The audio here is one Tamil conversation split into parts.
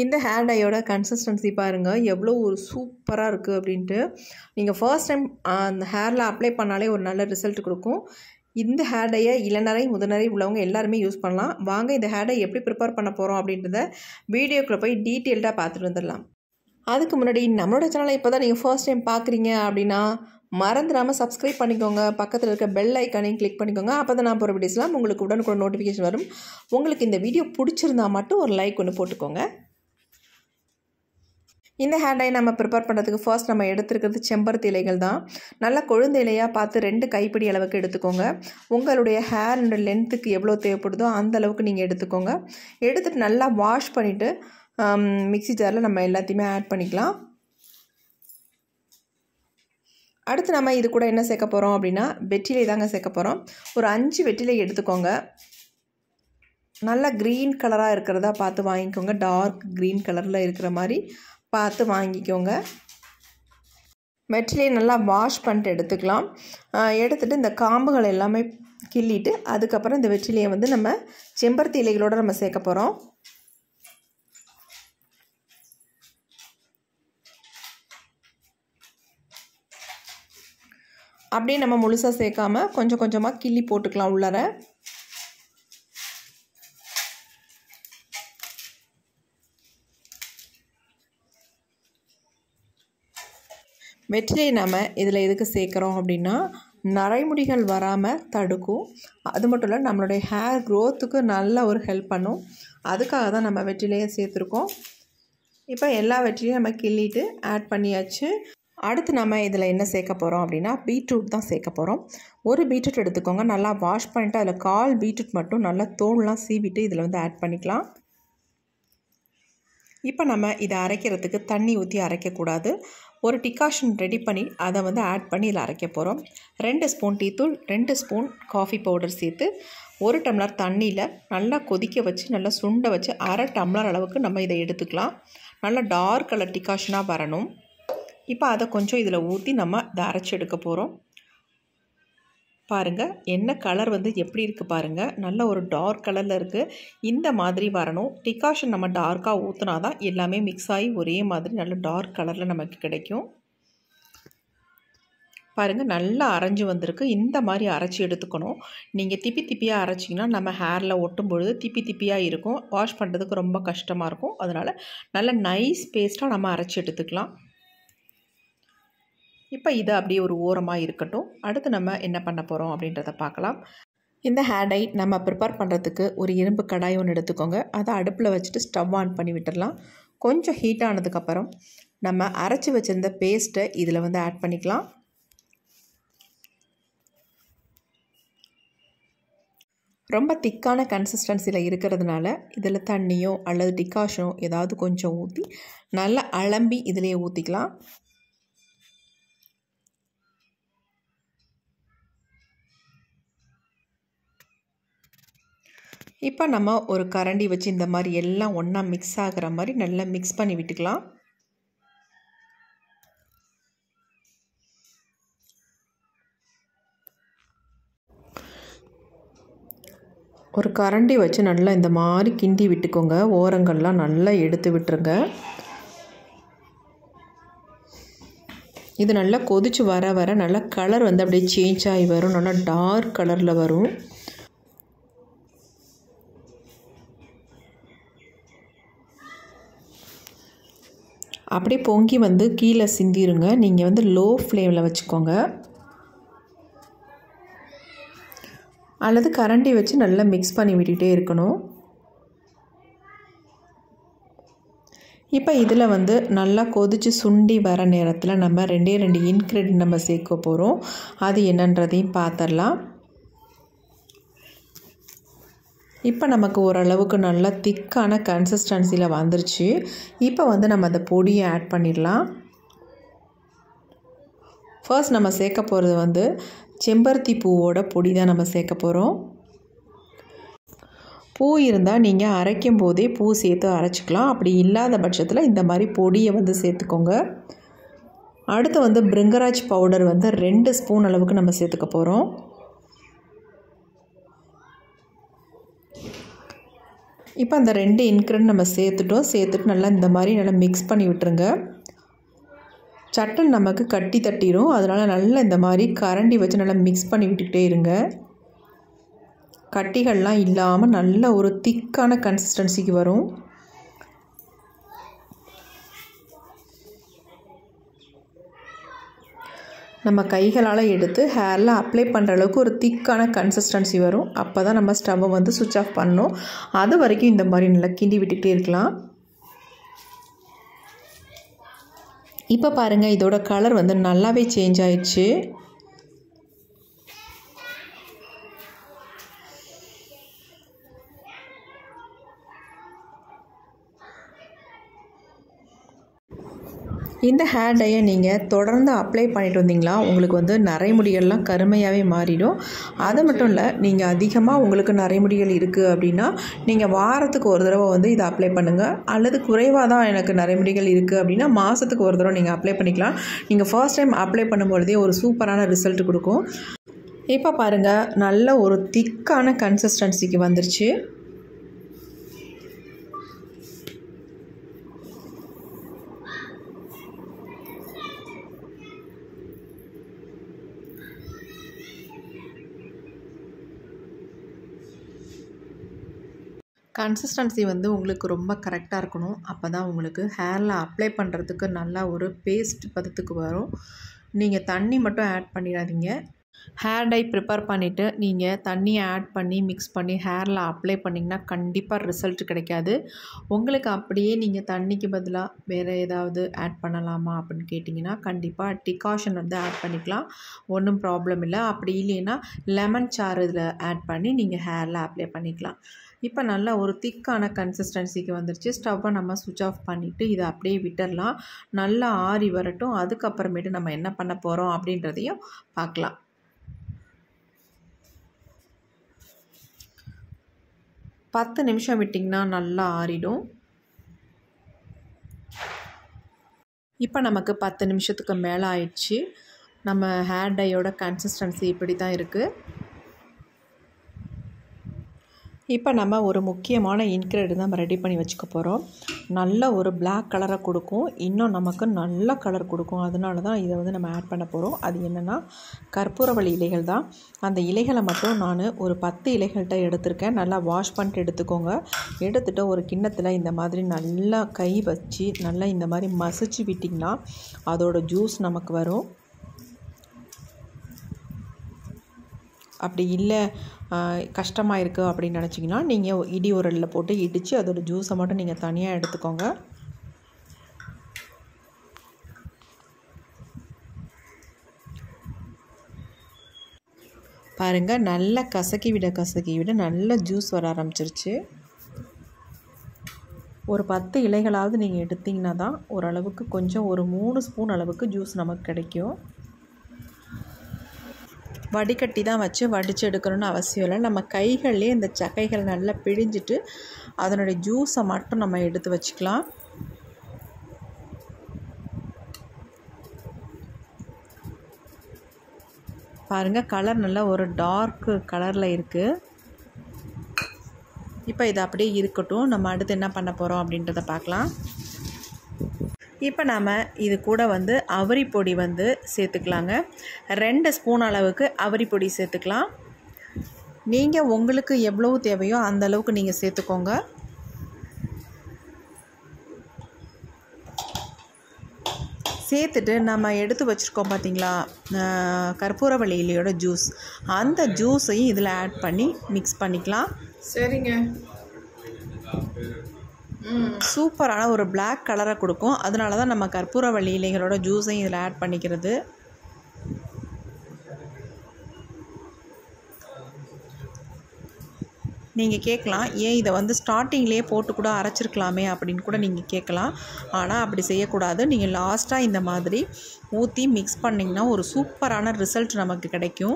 இந்த ஹேர் டையோட கன்சிஸ்டன்சி பாருங்கள் எவ்வளோ ஒரு சூப்பராக இருக்குது அப்படின்ட்டு நீங்கள் ஃபர்ஸ்ட் டைம் அந்த ஹேரில் அப்ளை பண்ணாலே ஒரு நல்ல ரிசல்ட் கொடுக்கும் இந்த ஹேர் டையை இளநரை முதுநரை உள்ளவங்க எல்லாருமே யூஸ் பண்ணலாம் வாங்க இந்த ஹேர் டை எப்படி ப்ரிப்பேர் பண்ண போகிறோம் அப்படின்றத வீடியோக்குள்ளே போய் டீட்டெயில்டாக பார்த்துட்டு வந்துடலாம் அதுக்கு முன்னாடி நம்மளோட சேனலை இப்போ தான் நீங்கள் ஃபர்ஸ்ட் டைம் பார்க்குறீங்க அப்படின்னா மறந்துடாமல் சப்ஸ்கிரைப் பண்ணிக்கோங்க பக்கத்தில் இருக்க பெல் ஐக்கானையும் கிளிக் பண்ணிக்கோங்க அப்போ தான் நான் போகிற வீடியோஸ்லாம் உங்களுக்கு உடனுக்குடன் நோட்டிஃபிகேஷன் வரும் உங்களுக்கு இந்த வீடியோ பிடிச்சிருந்தா மட்டும் ஒரு லைக் ஒன்று போட்டுக்கோங்க இந்த ஹேர் டை நம்ம ப்ரிப்பேர் பண்ணுறதுக்கு ஃபர்ஸ்ட் நம்ம எடுத்துருக்கிறது செம்பருத்தி இலைகள் தான் நல்லா கொழுந்து இலையாக பார்த்து ரெண்டு கைப்பிடி அளவுக்கு எடுத்துக்கோங்க உங்களுடைய ஹேரோட லென்த்துக்கு எவ்வளோ தேவைப்படுதோ அந்த அளவுக்கு நீங்கள் எடுத்துக்கோங்க எடுத்துகிட்டு நல்லா வாஷ் பண்ணிவிட்டு மிக்ஸி ஜாரில் நம்ம எல்லாத்தையுமே ஆட் பண்ணிக்கலாம் அடுத்து நம்ம இது கூட என்ன சேர்க்க போகிறோம் அப்படின்னா வெற்றிலை தாங்க சேர்க்க போகிறோம் ஒரு அஞ்சு வெற்றிலை எடுத்துக்கோங்க நல்லா க்ரீன் கலராக இருக்கிறதா பார்த்து வாங்கிக்கோங்க டார்க் க்ரீன் கலரில் இருக்கிற மாதிரி பார்த்து வாங்கிக்கோங்க வெற்றிலையை நல்லா வாஷ் பண்ணிட்டு எடுத்துக்கலாம் எடுத்துகிட்டு இந்த காம்புகள் எல்லாமே கிள்ளிட்டு அதுக்கப்புறம் இந்த வெற்றிலையை வந்து நம்ம செம்பருத்தி இலைகளோடு நம்ம சேர்க்க போகிறோம் அப்படியே நம்ம முழுசாக சேர்க்காம கொஞ்சம் கொஞ்சமாக கிள்ளி போட்டுக்கலாம் உள்ளார வெற்றிலையை நம்ம இதில் எதுக்கு சேர்க்குறோம் அப்படின்னா நரைமுடிகள் வராமல் தடுக்கும் அது மட்டும் இல்லை நம்மளுடைய ஹேர் க்ரோத்துக்கு நல்ல ஒரு ஹெல்ப் பண்ணும் அதுக்காக தான் நம்ம வெற்றிலையை சேர்த்துருக்கோம் இப்போ எல்லா வெற்றிலையும் நம்ம கிள்ளிட்டு ஆட் பண்ணியாச்சு அடுத்து நம்ம இதில் என்ன சேர்க்க போகிறோம் அப்படின்னா பீட்ரூட் தான் சேர்க்க போகிறோம் ஒரு பீட்ரூட் எடுத்துக்கோங்க நல்லா வாஷ் பண்ணிவிட்டு அதில் கால் பீட்ரூட் மட்டும் நல்லா தோல்லாம் சீவிட்டு இதில் வந்து ஆட் பண்ணிக்கலாம் இப்போ நம்ம இதை அரைக்கிறதுக்கு தண்ணி ஊற்றி அரைக்கக்கூடாது ஒரு டிகாஷன் ரெடி பண்ணி அதை வந்து ஆட் பண்ணி இதில் அரைக்க போகிறோம் ரெண்டு ஸ்பூன் டீத்தூள் ரெண்டு ஸ்பூன் காஃபி பவுடர் சேர்த்து ஒரு டம்ளர் தண்ணியில் நல்லா கொதிக்க வச்சு நல்லா சுண்ட வச்சு அரை டம்ளர் அளவுக்கு நம்ம இதை எடுத்துக்கலாம் நல்லா டார்க் கலர் டிகாஷனாக வரணும் இப்போ அதை கொஞ்சம் இதில் ஊற்றி நம்ம இதை அரைச்சி எடுக்க போகிறோம் பாருங்கள் என்ன கலர் வந்து எப்படி இருக்குது பாருங்கள் நல்ல ஒரு டார்க் கலரில் இருக்குது இந்த மாதிரி வரணும் டிகாஷன் நம்ம டார்க்காக ஊற்றினா தான் எல்லாமே மிக்ஸ் ஆகி ஒரே மாதிரி நல்ல டார்க் கலரில் நமக்கு கிடைக்கும் பாருங்கள் நல்லா அரைஞ்சி வந்திருக்கு இந்த மாதிரி அரைச்சி எடுத்துக்கணும் நீங்கள் திப்பி திப்பியாக அரைச்சிங்கன்னா நம்ம ஹேரில் ஒட்டும் பொழுது திப்பி திப்பியாக இருக்கும் வாஷ் பண்ணுறதுக்கு ரொம்ப கஷ்டமாக இருக்கும் அதனால் நல்ல நைஸ் பேஸ்ட்டாக நம்ம அரைச்சி எடுத்துக்கலாம் இப்போ இது அப்படியே ஒரு ஓரமாக இருக்கட்டும் அடுத்து நம்ம என்ன பண்ண போகிறோம் அப்படின்றத பார்க்கலாம் இந்த ஹேர் டை நம்ம ப்ரிப்பேர் பண்ணுறதுக்கு ஒரு இரும்பு கடாய் ஒன்று எடுத்துக்கோங்க அதை அடுப்பில் வச்சுட்டு ஸ்டவ் ஆன் பண்ணி விட்டுடலாம் கொஞ்சம் ஹீட் ஆனதுக்கப்புறம் நம்ம அரைச்சி வச்சுருந்த பேஸ்ட்டை இதில் வந்து ஆட் பண்ணிக்கலாம் ரொம்ப திக்கான கன்சிஸ்டன்சியில் இருக்கிறதுனால இதில் தண்ணியோ அல்லது டிகாஷனோ ஏதாவது கொஞ்சம் ஊற்றி நல்லா அலம்பி இதிலே ஊற்றிக்கலாம் இப்போ நம்ம ஒரு கரண்டி வச்சு இந்த மாதிரி எல்லாம் ஒன்றா மிக்ஸ் ஆகிற மாதிரி நல்லா மிக்ஸ் பண்ணி விட்டுக்கலாம் ஒரு கரண்டி வச்சு நல்லா இந்த மாதிரி கிண்டி விட்டுக்கோங்க ஓரங்கள்லாம் நல்லா எடுத்து விட்டுருங்க இது நல்லா கொதிச்சு வர வர நல்லா கலர் வந்து அப்படியே சேஞ்ச் ஆகி வரும் நல்லா டார்க் கலரில் வரும் அப்படியே பொங்கி வந்து கீழே சிந்திருங்க நீங்கள் வந்து லோ ஃப்ளேமில் வச்சுக்கோங்க அல்லது கரண்டி வச்சு நல்லா மிக்ஸ் பண்ணி விட்டுகிட்டே இருக்கணும் இப்போ இதில் வந்து நல்லா கொதித்து சுண்டி வர நேரத்தில் நம்ம ரெண்டே ரெண்டு இன்க்ரீடியன்ட் நம்ம சேர்க்க போகிறோம் அது என்னன்றதையும் பார்த்துடலாம் இப்போ நமக்கு ஓரளவுக்கு நல்லா திக்கான கன்சிஸ்டன்சியில் வந்துருச்சு இப்போ வந்து நம்ம அந்த பொடியை ஆட் பண்ணிடலாம் ஃபர்ஸ்ட் நம்ம சேர்க்க போகிறது வந்து செம்பருத்தி பூவோட பொடி தான் நம்ம சேர்க்க போகிறோம் பூ இருந்தால் நீங்கள் அரைக்கும் போதே பூ சேர்த்து அரைச்சிக்கலாம் அப்படி இல்லாத பட்சத்தில் இந்த மாதிரி பொடியை வந்து சேர்த்துக்கோங்க அடுத்து வந்து பிரிங்கராஜ் பவுடர் வந்து ரெண்டு ஸ்பூன் அளவுக்கு நம்ம சேர்த்துக்க போகிறோம் இப்போ அந்த ரெண்டு இன்க்ரெண்ட் நம்ம சேர்த்துட்டோம் சேர்த்துட்டு நல்லா இந்த மாதிரி நல்லா மிக்ஸ் பண்ணி விட்டுருங்க சட்டன் நமக்கு கட்டி தட்டிடும் அதனால் நல்லா இந்த மாதிரி கரண்டி வச்சு நல்லா மிக்ஸ் பண்ணி விட்டுக்கிட்டே இருங்க கட்டிகள்லாம் இல்லாமல் நல்ல ஒரு திக்கான கன்சிஸ்டன்சிக்கு வரும் நம்ம கைகளால் எடுத்து ஹேரில் அப்ளை பண்ணுற அளவுக்கு ஒரு திக்கான கன்சிஸ்டன்சி வரும் அப்போ தான் நம்ம ஸ்டவ்வை வந்து சுவிட்ச் ஆஃப் பண்ணணும் அது வரைக்கும் இந்த மாதிரி நல்லா கிண்டி விட்டுக்கிட்டே இருக்கலாம் இப்போ பாருங்கள் இதோட கலர் வந்து நல்லாவே சேஞ்ச் ஆயிடுச்சு இந்த ஹேர் டையை நீங்கள் தொடர்ந்து அப்ளை பண்ணிட்டு வந்தீங்களா உங்களுக்கு வந்து நரைமுடிகள்லாம் கருமையாகவே மாறிடும் அது மட்டும் இல்லை நீங்கள் அதிகமாக உங்களுக்கு நரைமுடிகள் இருக்குது அப்படின்னா நீங்கள் வாரத்துக்கு ஒரு தடவை வந்து இதை அப்ளை பண்ணுங்கள் அல்லது குறைவாக தான் எனக்கு நரைமுடிகள் இருக்குது அப்படின்னா மாதத்துக்கு ஒரு தடவை நீங்கள் அப்ளை பண்ணிக்கலாம் நீங்கள் ஃபர்ஸ்ட் டைம் அப்ளை பண்ணும்பொழுதே ஒரு சூப்பரான ரிசல்ட் கொடுக்கும் இப்போ பாருங்கள் நல்ல ஒரு திக்கான கன்சிஸ்டன்சிக்கு வந்துருச்சு கன்சிஸ்டன்சி வந்து உங்களுக்கு ரொம்ப கரெக்டாக இருக்கணும் அப்போ தான் உங்களுக்கு ஹேரில் அப்ளை பண்ணுறதுக்கு நல்லா ஒரு பேஸ்ட் பதத்துக்கு வரும் நீங்கள் தண்ணி மட்டும் ஆட் பண்ணிடாதீங்க ஹேர் டை ப்ரிப்பேர் பண்ணிவிட்டு நீங்கள் தண்ணியை ஆட் பண்ணி மிக்ஸ் பண்ணி ஹேரில் அப்ளை பண்ணிங்கன்னா கண்டிப்பாக ரிசல்ட் கிடைக்காது உங்களுக்கு அப்படியே நீங்கள் தண்ணிக்கு பதிலாக வேறு ஏதாவது ஆட் பண்ணலாமா அப்படின்னு கேட்டிங்கன்னா கண்டிப்பாக டிகாஷன் வந்து ஆட் பண்ணிக்கலாம் ஒன்றும் ப்ராப்ளம் இல்லை அப்படி இல்லைன்னா லெமன் சாறு இதில் ஆட் பண்ணி நீங்கள் ஹேரில் அப்ளை பண்ணிக்கலாம் இப்போ நல்லா ஒரு திக்கான கன்சிஸ்டன்சிக்கு வந்துருச்சு ஸ்டவ்வை நம்ம சுவிட்ச் ஆஃப் பண்ணிவிட்டு இதை அப்படியே விட்டுடலாம் நல்லா ஆறி வரட்டும் அதுக்கப்புறமேட்டு நம்ம என்ன பண்ண போகிறோம் அப்படின்றதையும் பார்க்கலாம் பத்து நிமிஷம் விட்டிங்கன்னா நல்லா ஆறிடும் இப்போ நமக்கு பத்து நிமிஷத்துக்கு மேலே ஆயிடுச்சு நம்ம ஹேர் டையோட கன்சிஸ்டன்சி இப்படி தான் இருக்குது இப்போ நம்ம ஒரு முக்கியமான இன்க்ரீடியன்ட் தான் நம்ம ரெடி பண்ணி வச்சுக்க போகிறோம் நல்ல ஒரு பிளாக் கலரை கொடுக்கும் இன்னும் நமக்கு நல்ல கலர் கொடுக்கும் அதனால தான் இதை வந்து நம்ம ஆட் பண்ண போகிறோம் அது என்னென்னா கற்பூரவள்ளி இலைகள் தான் அந்த இலைகளை மட்டும் நான் ஒரு பத்து இலைகள்கிட்ட எடுத்திருக்கேன் நல்லா வாஷ் பண்ணிட்டு எடுத்துக்கோங்க எடுத்துகிட்டு ஒரு கிண்ணத்தில் இந்த மாதிரி நல்லா கை வச்சு நல்லா இந்த மாதிரி மசிச்சு விட்டிங்கன்னா அதோட ஜூஸ் நமக்கு வரும் அப்படி இல்லை கஷ்டமாக இருக்குது அப்படின்னு நினச்சிங்கன்னா நீங்கள் இடி உரலில் போட்டு இடித்து அதோடய ஜூஸை மட்டும் நீங்கள் தனியாக எடுத்துக்கோங்க பாருங்கள் நல்லா கசக்கி விட கசக்கி விட நல்ல ஜூஸ் வர ஆரம்பிச்சிருச்சு ஒரு பத்து இலைகளாவது நீங்கள் எடுத்திங்கன்னா தான் ஓரளவுக்கு கொஞ்சம் ஒரு மூணு ஸ்பூன் அளவுக்கு ஜூஸ் நமக்கு கிடைக்கும் வடிகட்டி தான் வச்சு வடித்து எடுக்கணும்னு அவசியம் இல்லை நம்ம கைகள்லேயே இந்த சக்கைகள் நல்லா பிழிஞ்சிட்டு அதனுடைய ஜூஸை மட்டும் நம்ம எடுத்து வச்சுக்கலாம் பாருங்கள் கலர் நல்லா ஒரு டார்க்கு கலரில் இருக்குது இப்போ இது அப்படியே இருக்கட்டும் நம்ம அடுத்து என்ன பண்ண போகிறோம் அப்படின்றத பார்க்கலாம் இப்போ நாம் இது கூட வந்து அவரி பொடி வந்து சேர்த்துக்கலாங்க ரெண்டு ஸ்பூன் அளவுக்கு அவரி பொடி சேர்த்துக்கலாம் நீங்கள் உங்களுக்கு எவ்வளவு தேவையோ அந்த அளவுக்கு நீங்கள் சேர்த்துக்கோங்க சேர்த்துட்டு நம்ம எடுத்து வச்சுருக்கோம் பார்த்தீங்களா கற்பூரவள்ளி இலையோட ஜூஸ் அந்த ஜூஸையும் இதில் ஆட் பண்ணி மிக்ஸ் பண்ணிக்கலாம் சரிங்க சூப்பரான ஒரு பிளாக் கலரை கொடுக்கும் அதனால தான் நம்ம கற்பூரவள்ளி இலைகளோட ஜூஸையும் இதில் ஆட் பண்ணிக்கிறது நீங்கள் கேட்கலாம் ஏன் இதை வந்து ஸ்டார்டிங்லேயே போட்டு கூட அரைச்சிருக்கலாமே அப்படின்னு கூட நீங்கள் கேட்கலாம் ஆனால் அப்படி செய்யக்கூடாது நீங்கள் லாஸ்ட்டாக இந்த மாதிரி ஊற்றி மிக்ஸ் பண்ணிங்கன்னா ஒரு சூப்பரான ரிசல்ட் நமக்கு கிடைக்கும்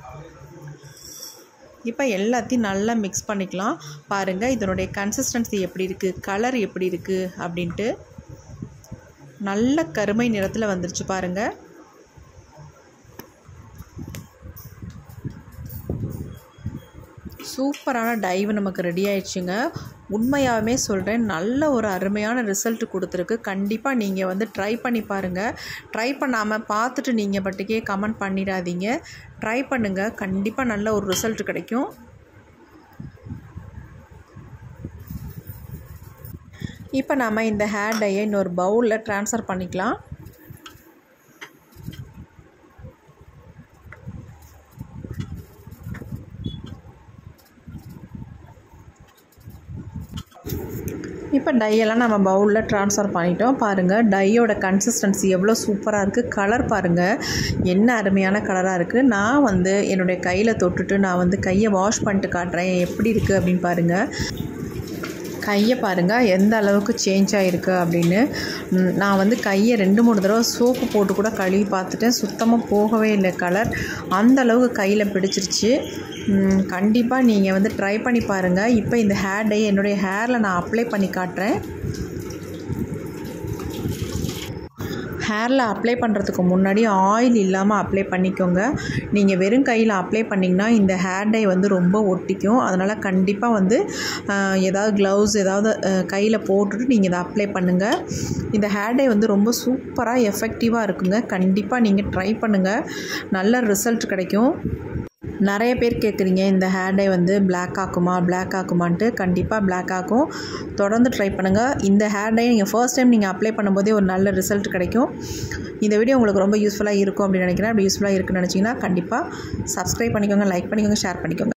இப்போ எல்லாத்தையும் நல்லா மிக்ஸ் பண்ணிக்கலாம் பாருங்கள் இதனுடைய கன்சிஸ்டன்சி எப்படி இருக்குது கலர் எப்படி இருக்குது அப்படின்ட்டு நல்ல கருமை நிறத்தில் வந்துருச்சு பாருங்கள் சூப்பரான டைவ் நமக்கு ரெடி ஆயிடுச்சுங்க உண்மையாகவே சொல்கிறேன் நல்ல ஒரு அருமையான ரிசல்ட் கொடுத்துருக்கு கண்டிப்பாக நீங்கள் வந்து ட்ரை பண்ணி பாருங்கள் ட்ரை பண்ணாமல் பார்த்துட்டு நீங்கள் பட்டுக்கே கமெண்ட் பண்ணிடாதீங்க ட்ரை பண்ணுங்கள் கண்டிப்பாக நல்ல ஒரு ரிசல்ட் கிடைக்கும் இப்போ நம்ம இந்த ஹேர் டையை இன்னொரு பவுலில் ட்ரான்ஸ்ஃபர் பண்ணிக்கலாம் இப்போ டையெல்லாம் நம்ம பவுலில் ட்ரான்ஸ்ஃபர் பண்ணிட்டோம் பாருங்கள் டையோட கன்சிஸ்டன்சி எவ்வளோ சூப்பராக இருக்குது கலர் பாருங்கள் என்ன அருமையான கலராக இருக்குது நான் வந்து என்னுடைய கையில் தொட்டுட்டு நான் வந்து கையை வாஷ் பண்ணிட்டு காட்டுறேன் எப்படி இருக்குது அப்படின்னு பாருங்கள் கையை பாருங்கள் எந்த அளவுக்கு சேஞ்ச் ஆகிருக்கு அப்படின்னு நான் வந்து கையை ரெண்டு மூணு தடவை சோப்பு போட்டு கூட கழுவி பார்த்துட்டேன் சுத்தமாக போகவே இல்லை கலர் அந்த அளவுக்கு கையில் பிடிச்சிருச்சு கண்டிப்பாக நீங்கள் வந்து ட்ரை பண்ணி பாருங்கள் இப்போ இந்த ஹேர் டை என்னுடைய ஹேரில் நான் அப்ளை பண்ணி காட்டுறேன் ஹேரில் அப்ளை பண்ணுறதுக்கு முன்னாடி ஆயில் இல்லாமல் அப்ளை பண்ணிக்கோங்க நீங்கள் வெறும் கையில் அப்ளை பண்ணிங்கன்னா இந்த ஹேர் டை வந்து ரொம்ப ஒட்டிக்கும் அதனால் கண்டிப்பாக வந்து ஏதாவது க்ளவுஸ் ஏதாவது கையில் போட்டுட்டு நீங்கள் இதை அப்ளை பண்ணுங்கள் இந்த ஹேர் டை வந்து ரொம்ப சூப்பராக எஃபெக்டிவாக இருக்குங்க கண்டிப்பாக நீங்கள் ட்ரை பண்ணுங்கள் நல்ல ரிசல்ட் கிடைக்கும் நிறைய பேர் கேட்குறீங்க இந்த ஹேர் டை வந்து பிளாக் ஆக்குமா பிளாக் ஆக்குமான்ட்டு கண்டிப்பாக பிளாக் ஆக்கும் தொடர்ந்து ட்ரை பண்ணுங்கள் இந்த ஹேர் டை நீங்கள் ஃபர்ஸ்ட் டைம் நீங்கள் அப்ளை பண்ணும்போதே ஒரு நல்ல ரிசல்ட் கிடைக்கும் இந்த வீடியோ உங்களுக்கு ரொம்ப யூஸ்ஃபுல்லாக இருக்கும் அப்படின்னு நினைக்கிறேன் அப்படி யூஸ்ஃபுல்லாக இருக்குன்னு நினச்சிங்கன்னா கண்டிப்பாக சப்ஸ்கிரைப் பண்ணிக்கோங்க லைக் பண்ணிக்கோங்க ஷேர் பண்ணிக்கோங்க